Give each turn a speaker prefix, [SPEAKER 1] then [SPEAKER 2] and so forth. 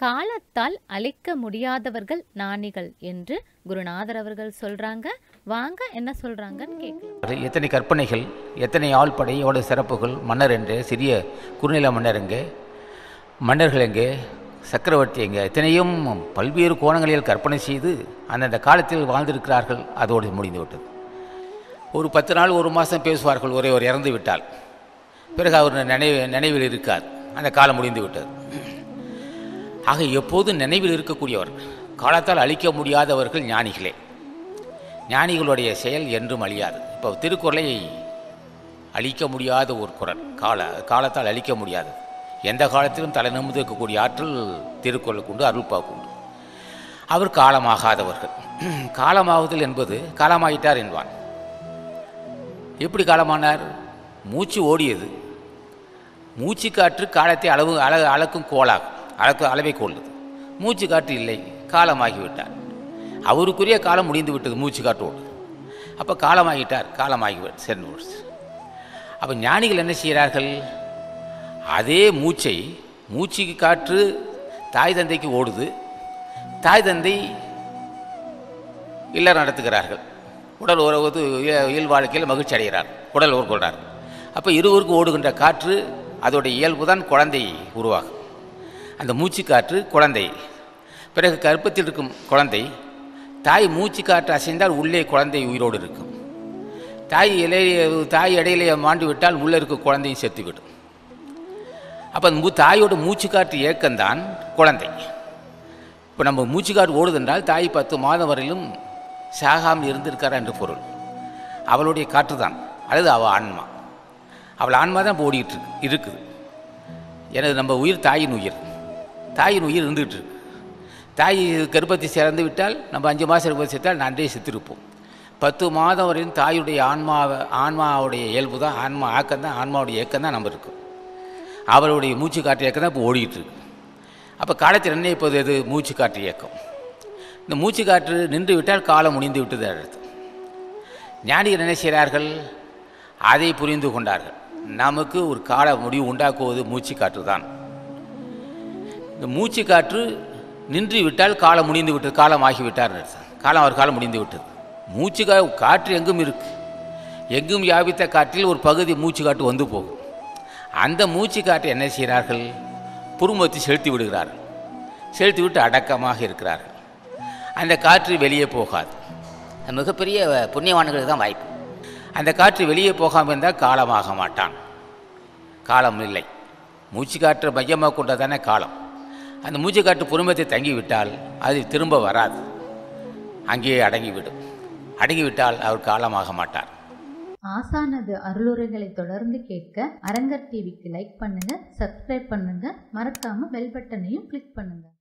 [SPEAKER 1] காலத்தால் அழிக்க முடியாதவர்கள் ஞானிகள் என்று குருநாதர் அவர்கள் சொல்றாங்க வாங்க என்ன சொல்றாங்கன்னு கேட்கலாம்
[SPEAKER 2] எத்தனை கற்பனைகள் எத்தனை ஆள்படை எவ்வளவு சிறப்புகள் மன்னர் எங்கே சிறிய குறுநில மன்னர் எங்கே மன்னர்கள் எங்கே சக்கரவர்த்தி எங்கே எத்தனையும் பல்வேறு கோணங்களில் கற்பனை செய்து அந்தந்த காலத்தில் வாழ்ந்திருக்கிறார்கள் அதோடு முடிந்து விட்டது ஒரு பத்து நாள் ஒரு மாதம் பேசுவார்கள் ஒரே ஒரு இறந்து விட்டால் பிறகு அவர் நினைவு நினைவில் இருக்கார் அந்த காலம் முடிந்து விட்டது ஆக எப்போதும் நினைவில் இருக்கக்கூடியவர் காலத்தால் அழிக்க முடியாதவர்கள் ஞானிகளே ஞானிகளுடைய செயல் என்றும் அழியாது இப்போ திருக்குறளை அழிக்க முடியாத ஒரு குரல் கால காலத்தால் அழிக்க முடியாது எந்த காலத்திலும் தலை நிமிர்ந்து இருக்கக்கூடிய ஆற்றல் திருக்குறளுக்கு உண்டு அருள்பாவுக்கு உண்டு அவர் காலமாகாதவர்கள் காலமாகுதல் என்பது காலமாயிட்டார் என்பான் எப்படி காலமானார் மூச்சு ஓடியது மூச்சு காற்று காலத்தை அளவு அள அளக்கும் கோலாகும் அளக்கு அளவை கொள்ளுது மூச்சு காற்று இல்லை காலமாகிவிட்டார் அவருக்குரிய காலம் முடிந்து விட்டது மூச்சு காற்றோடு அப்போ காலமாகிட்டார் காலமாகி சென்று போச்சு. அப்போ ஞானிகள் என்ன செய்கிறார்கள் அதே மூச்சை மூச்சுக்கு காற்று தாய் தந்தைக்கு ஓடுது தாய் தந்தை இல்லறம் நடத்துகிறார்கள் உடல் உறவு இய- இயல் வாழ்க்கையில் மகிழ்ச்சி அடைகிறார் உடல் உருக்கொள்கிறார் அப்போ இருவருக்கும் ஓடுகின்ற காற்று அதோடைய இயல்பு தான் குழந்தை உருவாகும் அந்த மூச்சு காற்று குழந்தை பிறகு கர்ப்பத்தில் இருக்கும் குழந்தை தாய் மூச்சு காற்று அசைந்தால் உள்ளே குழந்தை உயிரோடு இருக்கும் தாய் இலைய தாய் இடையிலே மாண்டு விட்டால் உள்ளே இருக்க குழந்தையும் செத்துவிடும் அப்போ அந்த மூ தாயோட மூச்சு காற்று இயக்கம்தான் குழந்தை இப்போ நம்ம மூச்சு காற்று ஓடுதென்றால் தாய் பத்து மாதம் வரையிலும் சாகாமல் இருந்திருக்காரா என்று பொருள் அவளுடைய காற்று தான் அல்லது அவள் ஆன்மா அவள் ஆன்மா தான் இப்போ ஓடிக்கிட்டு இருக்கு இருக்குது எனது நம்ம உயிர் தாயின் உயிர் தாயின் உயிர் இருந்துகிட்டு இருக்கு தாய் கர்ப்பத்தை சிறந்து விட்டால் நம்ம அஞ்சு மாதம் கர்ப்பத்தை சேர்த்தால் நன்றே செத்திருப்போம் பத்து மாதம் வரையும் தாயுடைய ஆன்மாவை ஆன்மாவுடைய இயல்பு தான் ஆன்மா ஆக்கம் தான் ஆன்மாவுடைய இயக்கம் தான் நம்ம இருக்கும் அவளுடைய மூச்சு காற்று இயக்கம் தான் இப்போ ஓடிக்கிட்டு இருக்கு அப்போ காலத்தில் என்ன இப்போது எது மூச்சு காற்று இயக்கம் இந்த மூச்சு காற்று நின்று விட்டால் காலம் முடிந்து விட்டது அர்த்தம் ஞானிகள் என்ன செய்கிறார்கள் அதை புரிந்து கொண்டார்கள் நமக்கு ஒரு கால முடிவு உண்டாக்குவது மூச்சு காற்று தான் இந்த மூச்சு காற்று நின்று விட்டால் காலம் முடிந்து விட்டது காலம் ஆகிவிட்டார் அர்த்தம் காலம் அவர் காலம் முடிந்து விட்டது மூச்சு கா காற்று எங்கும் இருக்கு எங்கும் வியாபித்த காற்றில் ஒரு பகுதி மூச்சு காற்று வந்து போகும் அந்த மூச்சு காற்றை என்ன செய்கிறார்கள் புருமத்தை செலுத்தி விடுகிறார்கள் செலுத்தி விட்டு அடக்கமாக இருக்கிறார்கள் அந்த காற்று வெளியே போகாது அது மிகப்பெரிய புண்ணியவான்களுக்கு தான் வாய்ப்பு அந்த காற்று வெளியே போகாமல் இருந்தால் காலமாக மாட்டான் காலம் இல்லை மூச்சு காற்றை மையமாக கொண்டதானே காலம் அந்த மூச்சு காற்று பொறுமத்தை தங்கிவிட்டால் அது திரும்ப வராது அங்கேயே அடங்கிவிடும் அடங்கிவிட்டால் அவர் காலமாக மாட்டார்
[SPEAKER 3] ஆசானது அருளுரைகளை தொடர்ந்து கேட்க அரங்கர் டிவிக்கு லைக் பண்ணுங்க சப்ஸ்கிரைப் பண்ணுங்க மறக்காம பெல் பட்டனையும் கிளிக் பண்ணுங்க